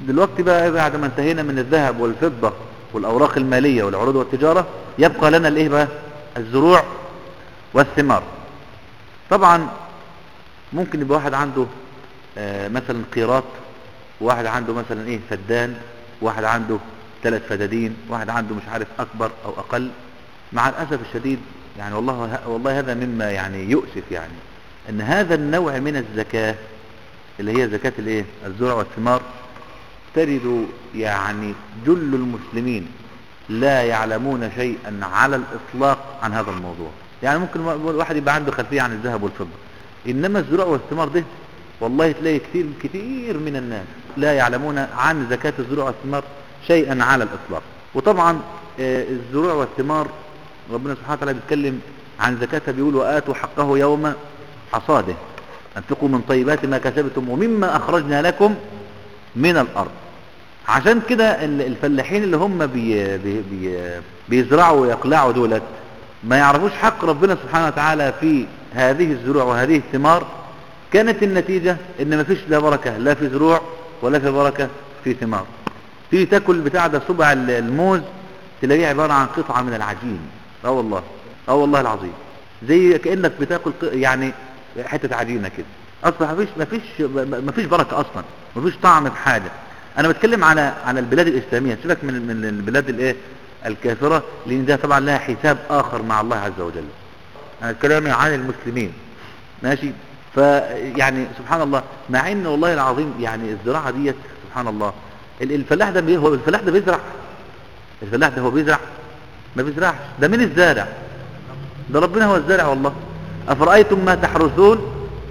دلوقتي بقى بعد ما انتهينا من الذهب والفضة والأوراق المالية والعروض والتجارة يبقى لنا الايه بقى الزروع والثمار طبعا ممكن يبقى واحد عنده آه مثلا قيراط واحد عنده مثلا ايه فدان واحد عنده ثلاث فدادين واحد عنده مش عارف اكبر او اقل مع الاسف الشديد يعني والله والله هذا مما يعني يؤسف يعني ان هذا النوع من الزكاة اللي هي زكاة الايه الزرع والثمار ترد يعني جل المسلمين لا يعلمون شيئا على الاطلاق عن هذا الموضوع يعني ممكن واحد يبقى عنده خلفية عن الذهب والفضة انما الزرع والثمار ده والله تلاقي كثير كثير من الناس لا يعلمون عن زكاة الزروع والثمار شيئا على الإطلاق وطبعا الزروع والثمار ربنا سبحانه وتعالى بيتكلم عن زكاتها بيقول وآتوا حقه يوم حصاده أنفقوا من طيبات ما كسبتم ومما أخرجنا لكم من الأرض عشان كده الفلاحين اللي هم بي بي بي بيزرعوا ويقلعوا دولت ما يعرفوش حق ربنا سبحانه وتعالى في هذه الزروع وهذه الثمار كانت النتيجة ان مفيش لا بركة لا في زروع ولا في بركة في ثمار تيجي تاكل بتاع ده صبع الموز تلاقيه عبارة عن قطعة من العجين اه والله اه والله العظيم زي كأنك بتاكل يعني حتة عجينة كده اصلا مفيش مفيش مفيش بركة اصلا مفيش طعم في حاجة انا بتكلم على على البلاد الاسلامية سيبك من من البلاد الايه الكافرة لان ده طبعا لها حساب اخر مع الله عز وجل انا كلامي عن المسلمين ماشي فيعني سبحان الله مع ان والله العظيم يعني الزراعة ديت سبحان الله الفلاح ده هو الفلاح ده بيزرع الفلاح ده هو بيزرع ما بيزرعش ده من الزارع ده ربنا هو الزارع والله أفرأيتم ما تحرثون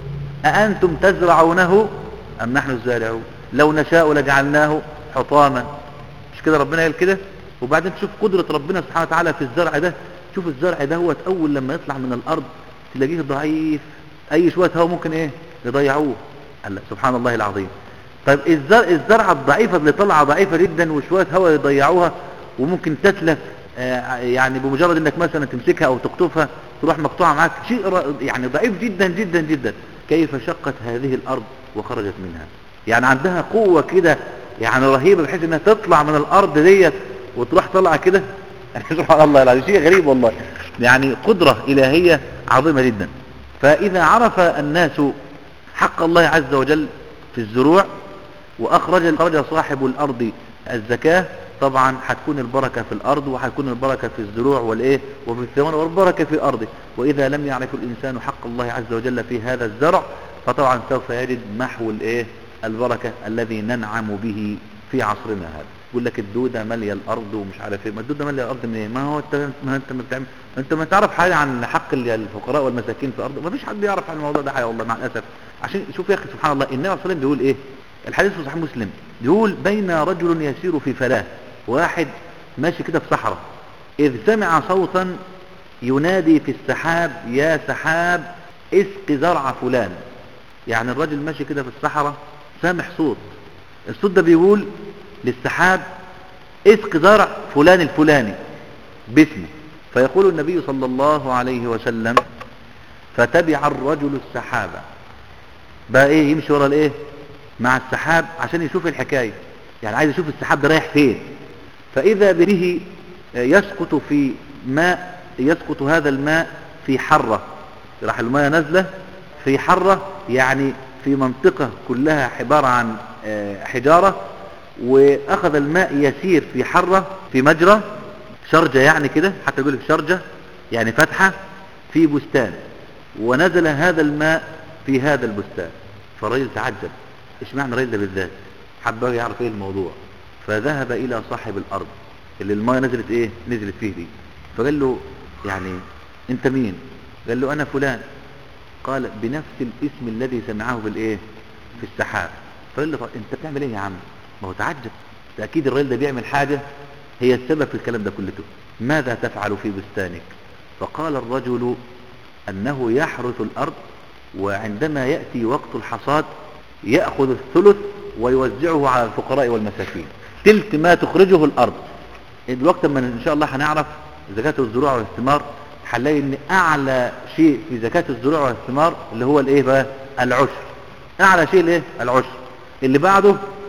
أأنتم تزرعونه أم نحن الزارعون لو نشاء لجعلناه حطاما مش كده ربنا قال كده وبعدين تشوف قدرة ربنا سبحانه وتعالى في الزرع ده شوف الزرع ده هو أول لما يطلع من الأرض تلاقيه ضعيف أي شوية هوا ممكن إيه يضيعوه قال سبحان الله العظيم طيب الزرع الزرعة الضعيفة اللي طلعة ضعيفة جدا وشوية هوا يضيعوها وممكن تتلف آه يعني بمجرد انك مثلا تمسكها او تقطفها تروح مقطوعة معاك شيء يعني ضعيف جدا جدا جدا كيف شقت هذه الارض وخرجت منها يعني عندها قوة كده يعني رهيبة بحيث انها تطلع من الارض ديت وتروح طلعة كده سبحان الله العظيم شيء غريب والله يعني قدرة الهية عظيمة جدا فاذا عرف الناس حق الله عز وجل في الزروع واخرج خرج صاحب الارض الزكاة طبعا هتكون البركة في الارض وهتكون البركة في الزروع والايه وفي الثمار والبركة في ارضه واذا لم يعرف الانسان حق الله عز وجل في هذا الزرع فطبعا سوف يجد محو الايه البركة الذي ننعم به في عصرنا هذا يقول لك الدودة مالية الارض ومش عارف ايه ما الدودة مالية الارض من ايه ما هو انت ما انت ما بتعمل انت ما تعرف حاجة عن حق الفقراء والمساكين في الارض ما فيش حد يعرف عن الموضوع ده حاجة والله مع الاسف عشان شوف يا اخي سبحان الله النبي صلى الله عليه وسلم بيقول ايه الحديث في صحيح مسلم يقول بين رجل يسير في فلاة واحد ماشي كده في صحراء إذ سمع صوتا ينادي في السحاب يا سحاب اسق زرع فلان يعني الرجل ماشي كده في الصحراء سامح صوت الصوت ده بيقول للسحاب اسق زرع فلان الفلاني باسمه فيقول النبي صلى الله عليه وسلم فتبع الرجل السحابة بقى ايه يمشي ورا الايه مع السحاب عشان يشوف الحكاية يعني عايز يشوف السحاب ده رايح فين فإذا به يسقط في ماء يسقط هذا الماء في حرة راح الماء نازلة في حرة يعني في منطقة كلها عبارة عن حجارة وأخذ الماء يسير في حرة في مجرى شرجة يعني كده حتى يقول لك شرجة يعني فتحة في بستان ونزل هذا الماء في هذا البستان فالرجل تعجب ايش معنى الرجل ده بالذات حب يعرف ايه الموضوع فذهب الى صاحب الارض اللي المايه نزلت ايه نزلت فيه دي فقال له يعني انت مين قال له انا فلان قال بنفس الاسم الذي سمعه بالايه في السحاب فقال له انت بتعمل ايه يا عم ما هو تعجب ده اكيد الراجل ده بيعمل حاجه هي السبب في الكلام ده كله ماذا تفعل في بستانك فقال الرجل انه يحرث الارض وعندما ياتي وقت الحصاد ياخذ الثلث ويوزعه على الفقراء والمساكين تلت ما تخرجه الارض الوقت ما ان شاء الله هنعرف زكاة الزروع والثمار هنلاقي ان اعلى شيء في زكاة الزروع والثمار اللي هو الايه بقى العشر اعلى شيء الايه العشر اللي بعده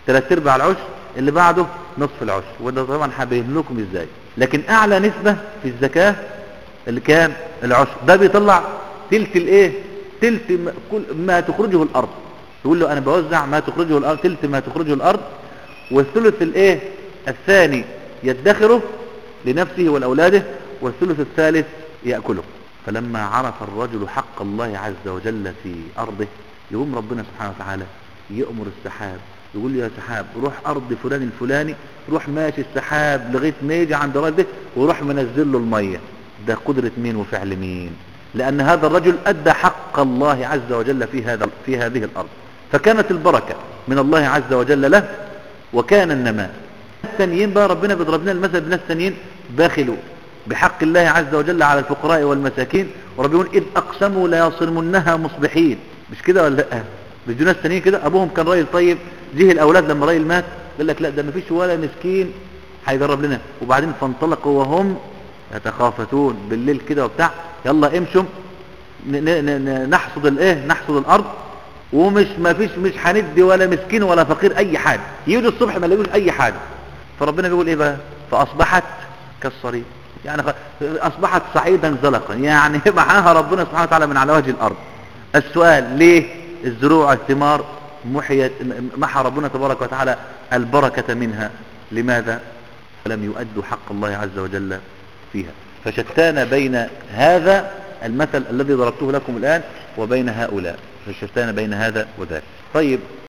ثلاث ارباع العشر اللي بعده نصف العشر وده طبعا هبين لكم ازاي لكن اعلى نسبة في الزكاة اللي كام العشر ده بيطلع تلت الايه تلت ما- كل ما تخرجه الارض يقول له انا بوزع ما تخرجه الارض تلت ما تخرجه الارض والثلث الايه الثاني يدخره لنفسه ولاولاده والثلث الثالث ياكله فلما عرف الرجل حق الله عز وجل في ارضه يقوم ربنا سبحانه وتعالى يأمر السحاب يقول له يا سحاب روح ارض فلان الفلاني روح ماشي السحاب لغايه ما يجي عند الراجل ده وروح منزل له الميه ده قدره مين وفعل مين لان هذا الرجل ادى حق الله عز وجل في هذا في هذه الارض فكانت البركه من الله عز وجل له وكان النماء الثانيين بقى ربنا بيضرب لنا المثل بالناس الثانيين باخلوا بحق الله عز وجل على الفقراء والمساكين ورب يقول إذ أقسموا ليصرمنها مصبحين مش كده ولا لا مش دول ناس تانيين كده أبوهم كان راجل طيب جه الأولاد لما راجل مات قال لك لا ده مفيش ولا مسكين هيجرب لنا وبعدين فانطلقوا وهم يتخافتون بالليل كده وبتاع يلا امشوا ن- ن- ن- نحصد الايه نحصد الارض ومش ما فيش مش هندي ولا مسكين ولا فقير اي حاجه يجوا الصبح ما يلاقوش اي حاجه فربنا بيقول ايه بقى فاصبحت كالصريم يعني خ- اصبحت صعيدا زلقا يعني معاها ربنا سبحانه وتعالى من على وجه الارض السؤال ليه الزروع الثمار محيت م- محى ربنا تبارك وتعالى البركه منها لماذا فلم يؤدوا حق الله عز وجل فيها فشتان بين هذا المثل الذي ضربته لكم الآن وبين هؤلاء فشتان بين هذا وذاك طيب